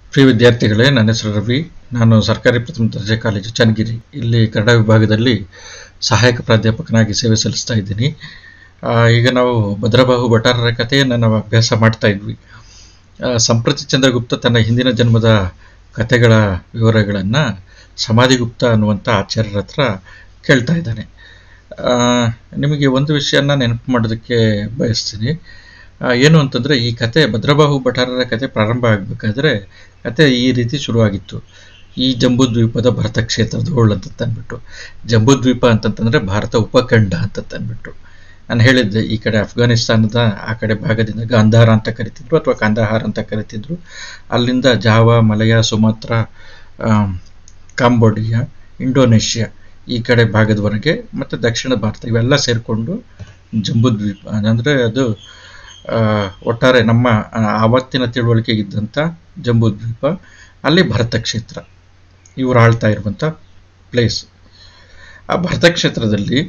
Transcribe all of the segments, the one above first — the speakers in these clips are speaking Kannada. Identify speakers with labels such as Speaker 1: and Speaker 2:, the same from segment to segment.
Speaker 1: ಪ್ರಿಯ ವಿದ್ಯಾರ್ಥಿಗಳೇ ನನ್ನ ಹೆಸರು ರವಿ ನಾನು ಸರ್ಕಾರಿ ಪ್ರಥಮ ದರ್ಜೆ ಕಾಲೇಜು ಚನ್ನಗಿರಿ ಇಲ್ಲಿ ಕನ್ನಡ ವಿಭಾಗದಲ್ಲಿ ಸಹಾಯಕ ಪ್ರಾಧ್ಯಾಪಕನಾಗಿ ಸೇವೆ ಸಲ್ಲಿಸ್ತಾ ಇದ್ದೀನಿ ಆ, ಈಗ ನಾವು ಭದ್ರಬಾಹು ಭಟಾರರ ಕಥೆಯನ್ನು ನಾವು ಅಭ್ಯಾಸ ಮಾಡ್ತಾ ಇದ್ವಿ ಆ, ಸಂಪ್ರತಿ ಚಂದ್ರಗುಪ್ತ ತನ್ನ ಹಿಂದಿನ ಜನ್ಮದ ಕಥೆಗಳ ವಿವರಗಳನ್ನು ಸಮಾಧಿಗುಪ್ತ ಅನ್ನುವಂಥ ಆಚಾರ್ಯರ ಹತ್ರ ಕೇಳ್ತಾ ಇದ್ದಾನೆ ಆ, ನಿಮಗೆ ಒಂದು ವಿಷಯನ ನೆನಪು ಮಾಡೋದಕ್ಕೆ ಬಯಸ್ತೀನಿ ಆ, ಏನು ಅಂತಂದರೆ ಈ ಕತೆ ಭದ್ರಬಾಹು ಭಟಾರರ ಕತೆ ಪ್ರಾರಂಭ ಆಗಬೇಕಾದ್ರೆ ಕತೆ ಈ ರೀತಿ ಶುರುವಾಗಿತ್ತು ಈ ಜಂಬೂದ್ವೀಪದ ಭರತ ಕ್ಷೇತ್ರದೋಳು ಅಂತ ತಂದ್ಬಿಟ್ಟು ಜಂಬೂದ್ವೀಪ ಅಂತಂತಂದರೆ ಭಾರತ ಉಪಖಂಡ ಅಂತ ತಂದ್ಬಿಟ್ಟು ನಾನು ಹೇಳಿದ್ದೆ ಈ ಕಡೆ ಅಫ್ಘಾನಿಸ್ತಾನದ ಆ ಕಡೆ ಭಾಗದಿಂದ ಗಾಂಧಾರ ಅಂತ ಕರಿತಿದ್ರು ಅಥವಾ ಕಾಂದಹಾರ್ ಅಂತ ಕರಿತಿದ್ರು ಅಲ್ಲಿಂದ Java Malaya Sumatra um, Cambodia Indonesia ಈ ಕಡೆ ಭಾಗದವರೆಗೆ ಮತ್ತು ದಕ್ಷಿಣ ಭಾರತ ಇವೆಲ್ಲ ಸೇರಿಕೊಂಡು ಜಂಬೂದ್ವೀಪ ಅಂದರೆ ಅದು ಆ, ಒಟ್ಟಾರೆ ನಮ್ಮ ಆ, ಆವತ್ತಿನ ತಿಳುವಳಿಕೆಗೆ ಇದ್ದಂಥ ಜಂಬೂದ್ವೀಪ ಅಲ್ಲಿ ಭರತ ಕ್ಷೇತ್ರ ಇವರು ಆಳ್ತಾ ಇರುವಂಥ ಪ್ಲೇಸ್ ಆ ಭರತ ಕ್ಷೇತ್ರದಲ್ಲಿ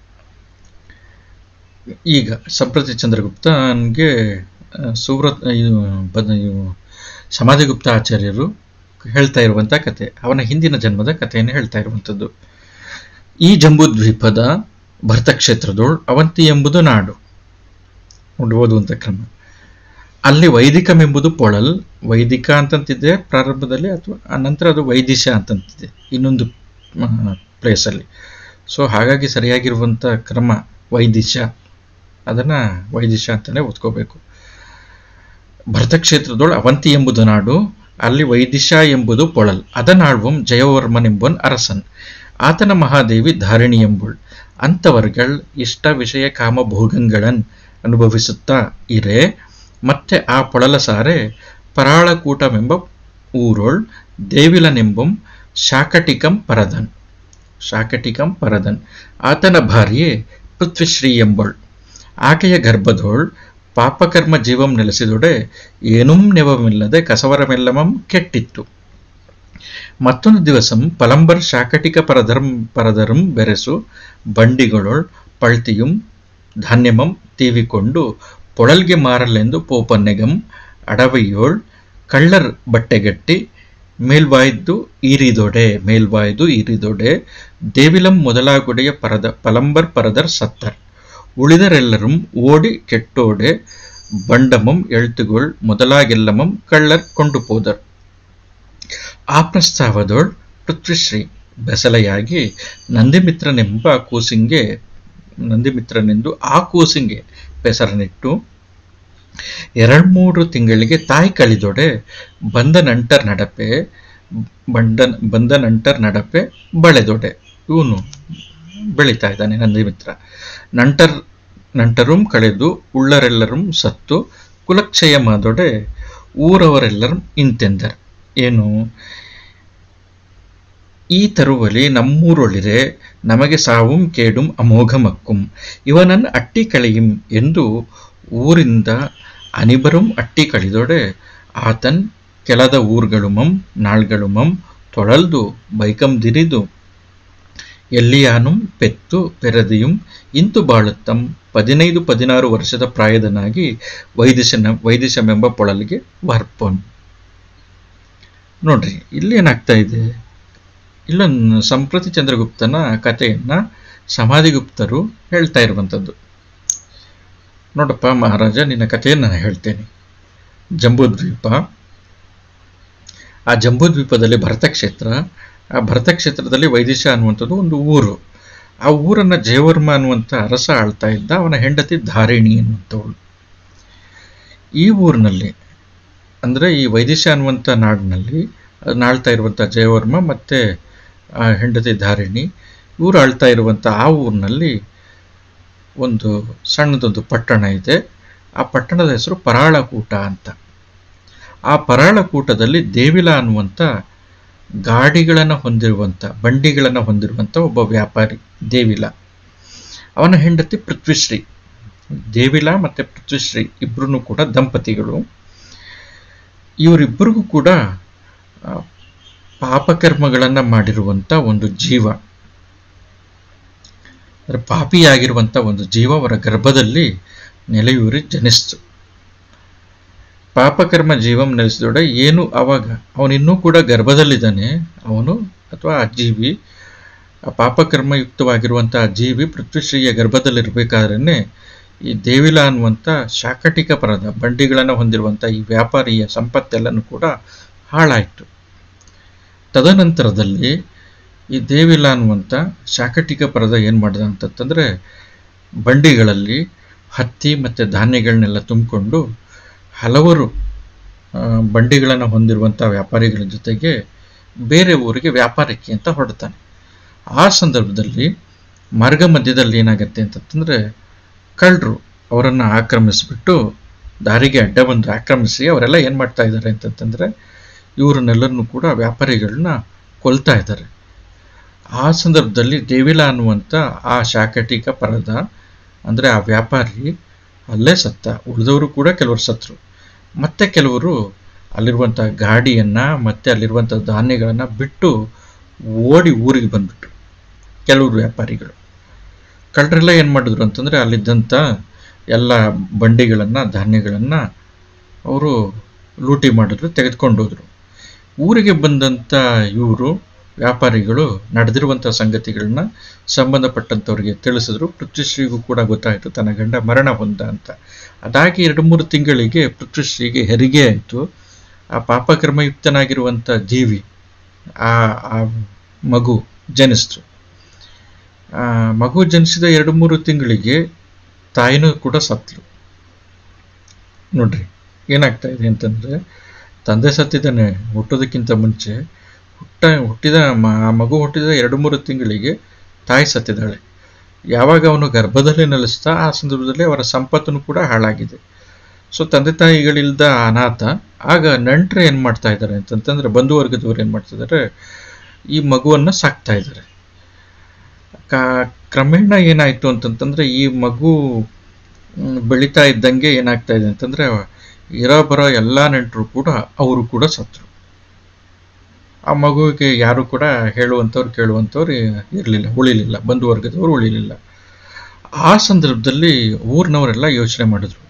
Speaker 1: ಈಗ ಸಂಪ್ರತಿ ಚಂದ್ರಗುಪ್ತನಿಗೆ ಆ, ಸುವ್ರತ್ ಇದು ಬದ ಇವು ಸಮಾಧಿಗುಪ್ತ ಆಚಾರ್ಯರು ಹೇಳ್ತಾ ಇರುವಂಥ ಕತೆ ಅವನ ಹಿಂದಿನ ಜನ್ಮದ ಕಥೆಯನ್ನು ಹೇಳ್ತಾ ಇರುವಂಥದ್ದು ಈ ಜಂಬೂದ್ವೀಪದ ಭರತ ಕ್ಷೇತ್ರದೋಳು ಅವಂತಿ ಎಂಬುದು ನಾಡು ನೋಡಿ ಓದುವಂಥ ಕ್ರಮ ಅಲ್ಲಿ ವೈದಿಕಮೆಂಬುದು ಪೊಳಲ್ ವೈದಿಕ ಅಂತಂತಿದೆ ಪ್ರಾರಂಭದಲ್ಲಿ ಅಥವಾ ಆ ನಂತರ ಅದು ವೈದಿಶ ಅಂತಂತಿದೆ ಇನ್ನೊಂದು ಪ್ಲೇಸಲ್ಲಿ ಸೊ ಹಾಗಾಗಿ ಸರಿಯಾಗಿರುವಂಥ ಕ್ರಮ ವೈದಿಶ ಅದನ್ನು ವೈದಿಶ ಅಂತಲೇ ಓದ್ಕೋಬೇಕು ಭರತ ಕ್ಷೇತ್ರದೊಳು ಅವಂತಿ ಎಂಬುದು ನಾಡು ಅಲ್ಲಿ ವೈದಿಶ ಎಂಬುದು ಪೊಳಲ್ ಅದನಾಳ್ವಂ ಜಯವರ್ಮನೆಂಬನ್ ಅರಸನ್ ಆತನ ಮಹಾದೇವಿ ಧಾರಿಣಿ ಎಂಬುಳ್ ಅಂತವರ್ಗಳ್ ಇಷ್ಟ ವಿಷಯ ಕಾಮ ಭೋಗಗಳನ್ ಅನುಭವಿಸುತ್ತಾ ಇರೆ ಮತ್ತೆ ಆ ಪೊಳಲ ಸಾರೆ ಪರಾಳಕೂಟಮೆಂಬ ಊರೊಳ್ ದೇವಿಲನೆಂಬಂ ಶಾಕಟಿಕಂ ಪರದನ್ ಶಾಕಟಿಕಂ ಪರದನ್ ಆತನ ಭಾರ್ಯೆ ಪೃಥ್ವಿಶ್ರೀ ಎಂಬಳ್ ಆಕೆಯ ಗರ್ಭದೋಳ್ ಪಾಪಕರ್ಮ ಜೀವಂ ನೆಲೆಸಿದೊಡೆ ಏನೂಂ ನೆವಮಿಲ್ಲದೆ ಕಸವರಮೆಲ್ಲಮಂ ಕೆಟ್ಟಿತ್ತು ಮತ್ತೊಂದು ದಿವಸಂ ಪಲಂಬರ್ ಶಾಕಟಿಕ ಪರಧರ್ಂ ಪರದರಂ ಬೆರೆಸು ಬಂಡಿಗಳೊಳ್ ಪಳ್ತಿಯುಂ ಧಾನ್ಯಮಂ ತೀವಿಕೊಂಡು ಪೊಳಲ್ಗೆ ಮಾರಲೆಂದು ಪೋಪನ್ನೆಗಂ ಅಡವಿಯೋಳ್ ಕಳ್ಳರ್ ಬಟ್ಟೆಗಟ್ಟಿ ಮೇಲ್ವಾಯ್ದು ಈರಿದೊಡೆ ಮೇಲ್ವಾಯ್ದು ಈರಿದೊಡೆ ದೇವಿಲಂ ಮೊದಲಾಗುಡೆಯ ಪರದ ಪಲಂಬರ್ ಪರದರ್ ಸತ್ತರ್ ಉಳಿದರೆಲ್ಲரும் ಓಡಿ ಕೆಟ್ಟೋಡೆ ಬಂಡಮಂ ಎಳ್ತುಗೊಳ್ ಮೊದಲಾಗೆಲ್ಲಮಂ ಕಳ್ಳರ್ ಕೊಂಡು ಪೋದರ್ ಆ ಪ್ರಸ್ತಾವದೊಳ್ ಪೃಥ್ವಿಶ್ರೀ ಬೆಸಲೆಯಾಗಿ ನಂದಿಮಿತ್ರನೆಂಬ ಕೂಸಿಂಗೆ ನಂದಿಮಿತ್ರನೆಂದು ಆ ಕೂಸಿಂಗೆ ಬೆಸರನಿಟ್ಟು ಎರಡ್ಮೂರು ತಿಂಗಳಿಗೆ ತಾಯಿ ಕಳಿದೊಡೆ ಬಂದ ನಂಟರ್ ನಡಪೆ ಬಂಡ ಬಂದ ನಂಟರ್ ನಡಪೆ ಬಳೆದೊಡೆ ಇವನು ಬೆಳೀತಾ ಇದ್ದಾನೆ ನಂದಿಮಿತ್ರ ನಂಟರ್ ನಂಟரும் ಕಳೆದು ಉಳ್ಳರೆಲ್ಲರೂ ಸತ್ತು ಕುಲಕ್ಷಯ ಮಾದೊಡೆ ಊರವರೆಲ್ಲರೂ ಇಂತೆಂದರ್ ಏನು ಈ ತರುವಲಿ ನಮ್ಮೂರೊಳಿರೆ ನಮಗೆ ಸಾವುಂ ಕೇಡುಂ ಅಮೋಘಮಕ್ಕುಂ ಇವನನ್ನು ಅಟ್ಟಿ ಕಳೆಯಿಂ ಎಂದು ಊರಿಂದ ಅನಿಬரும் ಅಟ್ಟಿ ಕಳಿದೊಡೆ ಆತನ್ ಕೆಲದ ಊರ್ಗಳುಮಂ ನಾಳ್ಗಳುಮಂ ತೊಳಲ್ದು ಬೈಕಂ ದಿರಿದು ಎಲ್ಲಿಯಾನುಂ ಪೆತ್ತು ಪೆರದಿಯುಂ ಇಂತು ಬಾಳುತ್ತಂ ಪದಿನೈದು ಪದಿನಾರು ವರ್ಷದ ಪ್ರಾಯದನಾಗಿ ವೈದಿಶನ ವೈದಿಶಮೆಂಬ ಪೊಳಲಿಗೆ ವರ್ಪೊನ್ ನೋಡ್ರಿ ಇಲ್ಲಿ ಏನಾಗ್ತಾ ಇದೆ ಇಲ್ಲೊಂದು ಸಂಪ್ರತಿ ಚಂದ್ರಗುಪ್ತನ ಕಥೆಯನ್ನ ಸಮಾಧಿಗುಪ್ತರು ಹೇಳ್ತಾ ಇರುವಂಥದ್ದು ನೋಡಪ್ಪ ಮಹಾರಾಜ ನಿನ್ನ ಕಥೆಯನ್ನು ನಾನು ಹೇಳ್ತೇನೆ ಜಂಬೂದ್ವೀಪ ಆ ಜಂಬೂದ್ವೀಪದಲ್ಲಿ ಭರತ ಕ್ಷೇತ್ರ ಆ ಭರತ ಕ್ಷೇತ್ರದಲ್ಲಿ ವೈದಿಶ ಅನ್ನುವಂಥದ್ದು ಒಂದು ಊರು ಆ ಊರನ್ನು ಜಯವರ್ಮ ಅನ್ನುವಂಥ ಅರಸ ಆಳ್ತಾ ಇದ್ದ ಅವನ ಹೆಂಡತಿ ಧಾರಿಣಿ ಅನ್ನುವಂಥವಳು ಈ ಊರಿನಲ್ಲಿ ಅಂದರೆ ಈ ವೈದಿಶ ಅನ್ನುವಂಥ ನಾಡಿನಲ್ಲಿ ಆಳ್ತಾ ಇರುವಂಥ ಜಯವರ್ಮ ಮತ್ತು ಆ ಹೆಂಡತಿ ಧಾರಿಣಿ ಇವರು ಆಳ್ತಾ ಇರುವಂಥ ಆ ಊರಿನಲ್ಲಿ ಒಂದು ಸಣ್ಣದೊಂದು ಪಟ್ಟಣ ಇದೆ ಆ ಪಟ್ಟಣದ ಹೆಸರು ಪರಾಳಕೂಟ ಅಂತ ಆ ಪರಾಳಕೂಟದಲ್ಲಿ ದೇವಿಲ ಅನ್ನುವಂಥ ಗಾಡಿಗಳನ್ನು ಹೊಂದಿರುವಂಥ ಬಂಡಿಗಳನ್ನು ಹೊಂದಿರುವಂಥ ಒಬ್ಬ ವ್ಯಾಪಾರಿ ದೇವಿಲ ಅವನ ಹೆಂಡತಿ ಪೃಥ್ವಿಶ್ರೀ ದೇವಿಲ ಮತ್ತು ಪೃಥ್ವಿಶ್ರೀ ಇಬ್ಬರೂ ಕೂಡ ದಂಪತಿಗಳು ಇವರಿಬ್ಬರಿಗೂ ಕೂಡ ಆ, ಪಾಪಕರ್ಮಗಳನ್ನು ಮಾಡಿರುವಂಥ ಒಂದು ಜೀವ ಅಂದರೆ ಪಾಪಿಯಾಗಿರುವಂಥ ಒಂದು ಜೀವ ಅವರ ಗರ್ಭದಲ್ಲಿ ನೆಲೆಯೂರಿ ಜನಿಸ್ತು ಪಾಪಕರ್ಮ ಜೀವಂ ನೆಲೆಸಿದೊಡೆ ಏನು ಅವಾಗ ಅವನಿನ್ನೂ ಕೂಡ ಗರ್ಭದಲ್ಲಿದ್ದಾನೆ ಅವನು ಅಥವಾ ಆ ಜೀವಿ ಆ ಪಾಪಕರ್ಮಯುಕ್ತವಾಗಿರುವಂಥ ಆ ಜೀವಿ ಪೃಥ್ವಿಶ್ರೀಯ ಗರ್ಭದಲ್ಲಿರಬೇಕಾದ್ರೆ ಈ ದೇವಿಲ ಅನ್ನುವಂಥ ಶಾಕಟಿಕ ಪರದ ಬಂಡಿಗಳನ್ನು ಹೊಂದಿರುವಂಥ ಈ ವ್ಯಾಪಾರಿಯ ಸಂಪತ್ತೆಲ್ಲನೂ ಕೂಡ ಹಾಳಾಯಿತು ತದನಂತರದಲ್ಲಿ ಈ ದೇವಿಲ ಅನ್ನುವಂಥ ಶಾಕಟಿಕ ಪರದ ಏನು ಮಾಡಿದ ಅಂತಂತಂದರೆ ಬಂಡಿಗಳಲ್ಲಿ ಹತ್ತಿ ಮತ್ತು ಧಾನ್ಯಗಳನ್ನೆಲ್ಲ ತುಂಬಿಕೊಂಡು ಹಲವರು ಆ, ಬಂಡಿಗಳನ್ನು ಹೊಂದಿರುವಂಥ ವ್ಯಾಪಾರಿಗಳ ಜೊತೆಗೆ ಬೇರೆ ಊರಿಗೆ ವ್ಯಾಪಾರಕ್ಕೆ ಅಂತ ಹೊರಡ್ತಾನೆ ಆ ಸಂದರ್ಭದಲ್ಲಿ ಮಾರ್ಗ ಮಧ್ಯದಲ್ಲಿ ಏನಾಗತ್ತೆ ಅಂತಂತಂದರೆ ಕಳ್ಳರು ಅವರನ್ನು ಆಕ್ರಮಿಸಿಬಿಟ್ಟು ದಾರಿಗೆ ಅಡ್ಡ ಬಂದು ಆಕ್ರಮಿಸಿ ಅವರೆಲ್ಲ ಏನು ಮಾಡ್ತಾ ಇದ್ದಾರೆ ಅಂತಂತಂದರೆ ಇವರನ್ನೆಲ್ಲರನ್ನೂ ಕೂಡ ವ್ಯಾಪಾರಿಗಳನ್ನ ಕೊಲ್ತಾ ಇದ್ದಾರೆ ಆ ಸಂದರ್ಭದಲ್ಲಿ ದೇವಿಲ ಅನ್ನುವಂಥ ಆ ಶಾಕಟಿಕ ಪರದ ಅಂದರೆ ಆ ವ್ಯಾಪಾರಿ ಅಲ್ಲೇ ಸತ್ತ ಉಳಿದವರು ಕೂಡ ಕೆಲವರು ಸತ್ರು ಮತ್ತೆ ಕೆಲವರು ಅಲ್ಲಿರುವಂಥ ಗಾಡಿಯನ್ನು ಮತ್ತೆ ಅಲ್ಲಿರುವಂಥ ಧಾನ್ಯಗಳನ್ನು ಬಿಟ್ಟು ಓಡಿ ಊರಿಗೆ ಬಂದ್ಬಿಟ್ರು ಕೆಲವರು ವ್ಯಾಪಾರಿಗಳು ಕಳ್ಳರೆಲ್ಲ ಏನು ಮಾಡಿದ್ರು ಅಂತಂದರೆ ಅಲ್ಲಿದ್ದಂಥ ಎಲ್ಲ ಬಂಡಿಗಳನ್ನು ಧಾನ್ಯಗಳನ್ನು ಅವರು ಲೂಟಿ ಮಾಡಿದ್ರು ತೆಗೆದುಕೊಂಡು ಹೋದ್ರು ಊರಿಗೆ ಬಂದಂಥ ಇವರು ವ್ಯಾಪಾರಿಗಳು ನಡೆದಿರುವಂಥ ಸಂಗತಿಗಳನ್ನ ಸಂಬಂಧಪಟ್ಟಂಥವ್ರಿಗೆ ತಿಳಿಸಿದ್ರು ಪೃಥ್ವಿಶ್ರೀಗೂ ಕೂಡ ಗೊತ್ತಾಯಿತು ತನ್ನ ಗಂಡ ಮರಣ ಹೊಂದ ಅಂತ ಅದಾಗಿ ಎರಡು ಮೂರು ತಿಂಗಳಿಗೆ ಪೃಥ್ವಿಶ್ರೀಗೆ ಹೆರಿಗೆ ಆಯಿತು ಆ ಪಾಪಕರ್ಮಯುಕ್ತನಾಗಿರುವಂಥ ಜೀವಿ ಆ ಆ ಮಗು ಜನಿಸ್ತು ಆ ಮಗು ಜನಿಸಿದ ಎರಡು ಮೂರು ತಿಂಗಳಿಗೆ ತಾಯಿನೂ ಕೂಡ ಸತ್ಲು ನೋಡ್ರಿ ಏನಾಗ್ತಾ ಇದೆ ಅಂತಂದ್ರೆ ತಂದೆ ಸತ್ತಿದ್ದಾನೆ ಹುಟ್ಟೋದಕ್ಕಿಂತ ಮುಂಚೆ ಹುಟ್ಟ ಹುಟ್ಟಿದ ಮ- ಆ ಮಗು ಹುಟ್ಟಿದ ಎರಡು ಮೂರು ತಿಂಗಳಿಗೆ ತಾಯಿ ಸತ್ತಿದ್ದಾಳೆ ಯಾವಾಗ ಅವನು ಗರ್ಭದಲ್ಲಿ ನೆಲೆಸ್ತಾ ಆ ಸಂದರ್ಭದಲ್ಲಿ ಅವರ ಸಂಪತ್ತನ್ನು ಕೂಡ ಹಾಳಾಗಿದೆ ಸೊ ತಂದೆ ತಾಯಿಗಳಿಲ್ದ ಅನಾಥ ಆಗ ನೆಂಟರು ಏನು ಮಾಡ್ತಾ ಇದ್ದಾರೆ ಅಂತಂತಂದ್ರೆ ಬಂಧು ವರ್ಗದವ್ರು ಏನು ಮಾಡ್ತಿದ್ದಾರೆ ಈ ಮಗುವನ್ನು ಸಾಕ್ತಾ ಇದ್ದಾರೆ ಕಾ- ಕ್ರಮೇಣ ಏನಾಯಿತು ಅಂತಂತಂದ್ರೆ ಈ ಮಗು ಮ್, ಬೆಳೀತಾ ಇದ್ದಂಗೆ ಏನಾಗ್ತಾ ಇದೆ ಅಂತಂದ್ರೆ ಇರೋ ಬರೋ ಎಲ್ಲ ನೆಂಟರು ಕೂಡ ಅವರು ಕೂಡ ಸತ್ರು ಆ ಮಗುವಿಗೆ ಯಾರು ಕೂಡ ಹೇಳುವಂಥವ್ರು ಕೇಳುವಂಥವ್ರು ಇರಲಿಲ್ಲ ಉಳಿಲಿಲ್ಲ ಬಂಧು ವರ್ಗದವರು ಉಳಿಲಿಲ್ಲ ಆ ಸಂದರ್ಭದಲ್ಲಿ ಊರಿನವರೆಲ್ಲ ಯೋಚನೆ ಮಾಡಿದ್ರು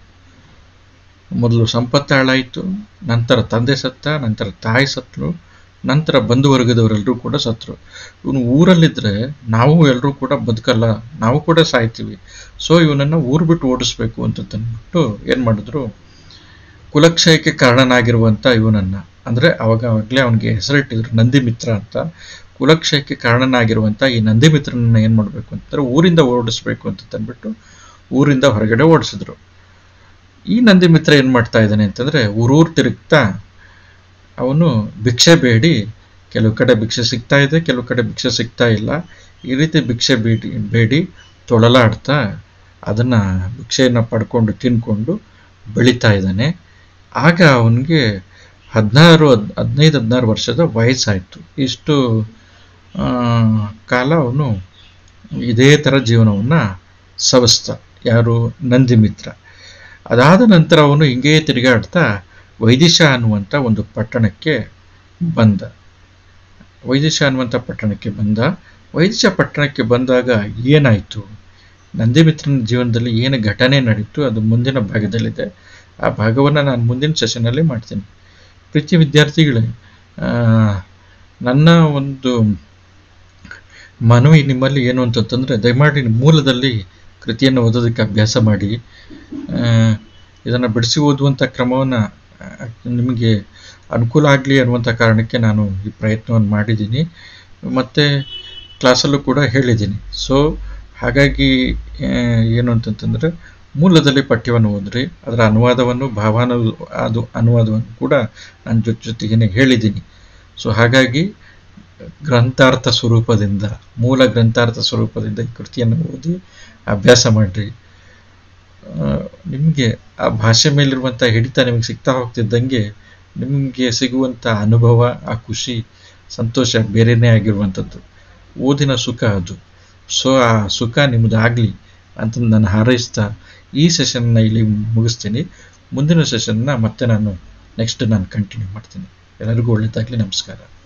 Speaker 1: ಮೊದಲು ಸಂಪತ್ತು ಹಾಳಾಯಿತು ನಂತರ ತಂದೆ ಸತ್ತ ನಂತರ ತಾಯಿ ಸತ್ರು ನಂತರ ಬಂಧು ವರ್ಗದವರೆಲ್ಲರೂ ಕೂಡ ಸತ್ರು ಇವನು ಊರಲ್ಲಿದ್ದರೆ ನಾವು ಎಲ್ಲರೂ ಕೂಡ ಬದುಕಲ್ಲ ನಾವು ಕೂಡ ಸಾಯ್ತೀವಿ ಸೊ ಇವನನ್ನು ಊರು ಬಿಟ್ಟು ಓಡಿಸ್ಬೇಕು ಅಂತ ತಂದ್ಬಿಟ್ಟು ಏನು ಮಾಡಿದ್ರು ಕುಲಕ್ಷಯಕ್ಕೆ ಕಾರಣನಾಗಿರುವಂಥ ಇವನನ್ನು ಅಂದರೆ ಅವಾಗ ಅವಾಗಲೇ ಅವನಿಗೆ ಹೆಸರಿಟ್ಟಿದ್ರು ನಂದಿಮಿತ್ರ ಅಂತ ಕುಲಕ್ಷಯಕ್ಕೆ ಕಾರಣನಾಗಿರುವಂಥ ಈ ನಂದಿಮಿತ್ರನನ್ನ ಏನು ಮಾಡಬೇಕು ಅಂತಂದ್ರೆ ಊರಿಂದ ಓಡಿಸ್ಬೇಕು ಅಂತ ತಂದ್ಬಿಟ್ಟು ಊರಿಂದ ಹೊರಗಡೆ ಓಡಿಸಿದ್ರು ಈ ನಂದಿಮಿತ್ರ ಏನು ಮಾಡ್ತಾ ಇದ್ದಾನೆ ಅಂತಂದರೆ ಊರೂರು ತಿರುಗ್ತಾ ಅವನು ಭಿಕ್ಷೆ ಬೇಡಿ ಕೆಲವು ಕಡೆ ಭಿಕ್ಷೆ ಸಿಗ್ತಾ ಇದೆ ಕೆಲವು ಕಡೆ ಭಿಕ್ಷೆ ಸಿಗ್ತಾ ಇಲ್ಲ ಈ ರೀತಿ ಭಿಕ್ಷೆ ಬೇಡಿ ಬೇಡಿ ತೊಳಲಾಡ್ತಾ ಅದನ್ನು ಭಿಕ್ಷೆಯನ್ನು ಪಡ್ಕೊಂಡು ತಿನ್ಕೊಂಡು ಬೆಳೀತಾ ಇದ್ದಾನೆ ಆಗ ಅವನಿಗೆ ಹದಿನಾರು ಹದ್ ಹದಿನೈದು ಹದಿನಾರು ವರ್ಷದ ವಯಸ್ಸಾಯಿತು ಇಷ್ಟು ಆ, ಕಾಲ ಅವನು ಇದೇ ಥರ ಜೀವನವನ್ನು ಸವಿಸ್ತ ಯಾರು ನಂದಿಮಿತ್ರ ಅದಾದ ನಂತರ ಅವನು ಹಿಂಗೇ ತಿರುಗಾಡ್ತಾ ವೈದಿಶ ಅನ್ನುವಂಥ ಒಂದು ಪಟ್ಟಣಕ್ಕೆ ಬಂದ ವೈದಿಶ ಅನ್ನುವಂಥ ಪಟ್ಟಣಕ್ಕೆ ಬಂದ ವೈದಿಶ ಪಟ್ಟಣಕ್ಕೆ ಬಂದಾಗ ಏನಾಯಿತು ನಂದಿಮಿತ್ರನ ಜೀವನದಲ್ಲಿ ಏನು ಘಟನೆ ನಡೀತು ಅದು ಮುಂದಿನ ಭಾಗದಲ್ಲಿದೆ ಆ ಭಾಗವನ್ನು ನಾನು ಮುಂದಿನ ಸೆಷನಲ್ಲಿ ಮಾಡ್ತೀನಿ ಪ್ರೀತಿ ವಿದ್ಯಾರ್ಥಿಗಳೇ ಆ, ನನ್ನ ಒಂದು ಮನವಿ ನಿಮ್ಮಲ್ಲಿ ಏನು ಅಂತಂತಂದರೆ ದಯಮಾಡಿ ಮೂಲದಲ್ಲಿ ಕೃತಿಯನ್ನು ಓದೋದಕ್ಕೆ ಅಭ್ಯಾಸ ಮಾಡಿ ಇದನ್ನು ಬಿಡಿಸಿ ಓದುವಂಥ ಕ್ರಮವನ್ನು ನಿಮಗೆ ಅನುಕೂಲ ಆಗಲಿ ಅನ್ನುವಂಥ ಕಾರಣಕ್ಕೆ ನಾನು ಈ ಪ್ರಯತ್ನವನ್ನು ಮಾಡಿದ್ದೀನಿ ಮತ್ತು ಕ್ಲಾಸಲ್ಲೂ ಕೂಡ ಹೇಳಿದ್ದೀನಿ ಸೊ ಹಾಗಾಗಿ ಆ, ಏನು ಅಂತಂತಂದರೆ ಮೂಲದಲ್ಲಿ ಪಠ್ಯವನ್ನು ಓದ್ರಿ ಅದರ ಅನುವಾದವನ್ನು ಭಾವಾನು ಅದು ಅನುವಾದವನ್ನು ಕೂಡ ನನ್ನ ಜೊತೆ ಜೊತೆಗೇನೆ ಹೇಳಿದ್ದೀನಿ ಸೊ ಹಾಗಾಗಿ ಗ್ರಂಥಾರ್ಥ ಸ್ವರೂಪದಿಂದ ಮೂಲ ಗ್ರಂಥಾರ್ಥ ಸ್ವರೂಪದಿಂದ ಈ ಕೃತಿಯನ್ನು ಓದಿ ಅಭ್ಯಾಸ ಮಾಡಿರಿ ನಿಮಗೆ ಆ ಭಾಷೆ ಮೇಲಿರುವಂಥ ಹಿಡಿತ ನಿಮಗೆ ಸಿಗ್ತಾ ಹೋಗ್ತಿದ್ದಂಗೆ ನಿಮಗೆ ಸಿಗುವಂಥ ಅನುಭವ ಆ ಖುಷಿ ಸಂತೋಷ ಬೇರೆಯೇ ಆಗಿರುವಂಥದ್ದು ಓದಿನ ಸುಖ ಅದು ಸೊ ಆ ಸುಖ ನಿಮ್ಮದಾಗಲಿ ಅಂತ ನಾನು ಹಾರೈಸ್ತಾ ಈ ಸೆಷನ್ನ ಇಲ್ಲಿ ಮುಗಿಸ್ತೀನಿ ಮುಂದಿನ ಸೆಷನ್ನ ಮತ್ತೆ ನಾನು ನೆಕ್ಸ್ಟ್ ನಾನು ಕಂಟಿನ್ಯೂ ಮಾಡ್ತೀನಿ ಎಲ್ಲರಿಗೂ ಒಳ್ಳೆಯದಾಗಲಿ ನಮಸ್ಕಾರ